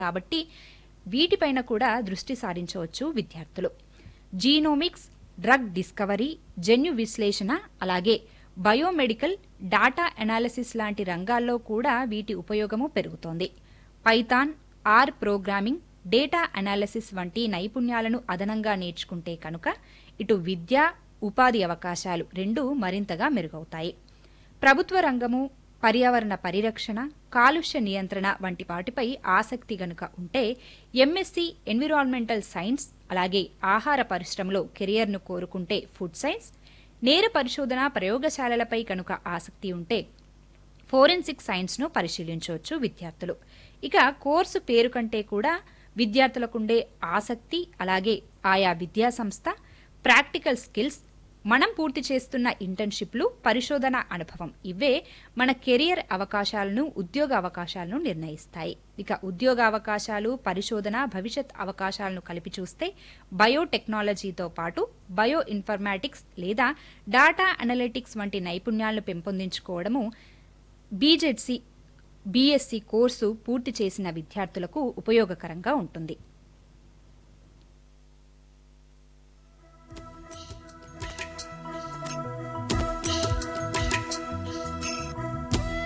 కాబట్టి వీటిపైన కూడా దృష్టి సారించవచ్చు విద్యార్థులు జీనోమిక్స్ డ్రగ్ డిస్కవరీ జన్యు విశ్లేషణ అలాగే బయోమెడికల్ డాటా అనాలిసిస్ లాంటి రంగాల్లో కూడా వీటి ఉపయోగము పెరుగుతోంది Python R programming data analysis వంటి నైపుణ్యాలను అదనంగా నేర్చుకుంటే కనుక ఇటు విద్య ఉపాధి అవకాశాలు రెండూ మరింతగా మెరుగవుతాయి ప్రభుత్వ రంగము పర్యావరణ పరిరక్షణ కాలుష్య నియంత్రణ వంటి వాటిపై ఆసక్తి గనుక ఉంటే ఎంఎస్సి ఎన్విరాన్మెంటల్ సైన్స్ అలాగే ఆహార పరిశ్రమలో కెరియర్ను కోరుకుంటే ఫుడ్ సైన్స్ నేర పరిశోధన ప్రయోగశాలలపై కనుక ఆసక్తి ఉంటే ఫోరెన్సిక్ సైన్స్ను పరిశీలించవచ్చు విద్యార్థులు ఇక కోర్సు పేరు కంటే కూడా విద్యార్థులకుండే ఆసక్తి అలాగే ఆయా విద్యా సంస్థ ప్రాక్టికల్ స్కిల్స్ మనం పూర్తి చేస్తున్న ఇంటర్న్షిప్లు పరిశోధన అనుభవం ఇవే మన కెరియర్ అవకాశాలను ఉద్యోగ అవకాశాలను నిర్ణయిస్తాయి ఇక ఉద్యోగ అవకాశాలు పరిశోధన భవిష్యత్ అవకాశాలను కలిపి చూస్తే బయోటెక్నాలజీతో పాటు బయో ఇన్ఫర్మాటిక్స్ లేదా డాటా అనలిటిక్స్ వంటి నైపుణ్యాలను పెంపొందించుకోవడము బీజెడ్సీ బీఎస్సీ కోర్సు పూర్తి చేసిన విద్యార్థులకు ఉపయోగకరంగా ఉంటుంది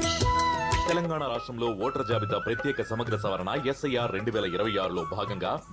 తెలంగాణ రాష్ట్రంలో ఓటర్ జాబితా ప్రత్యేక సమగ్ర సవరణ ఎస్ఐఆర్ రెండు వేల ఇరవై ఆరులో భాగంగా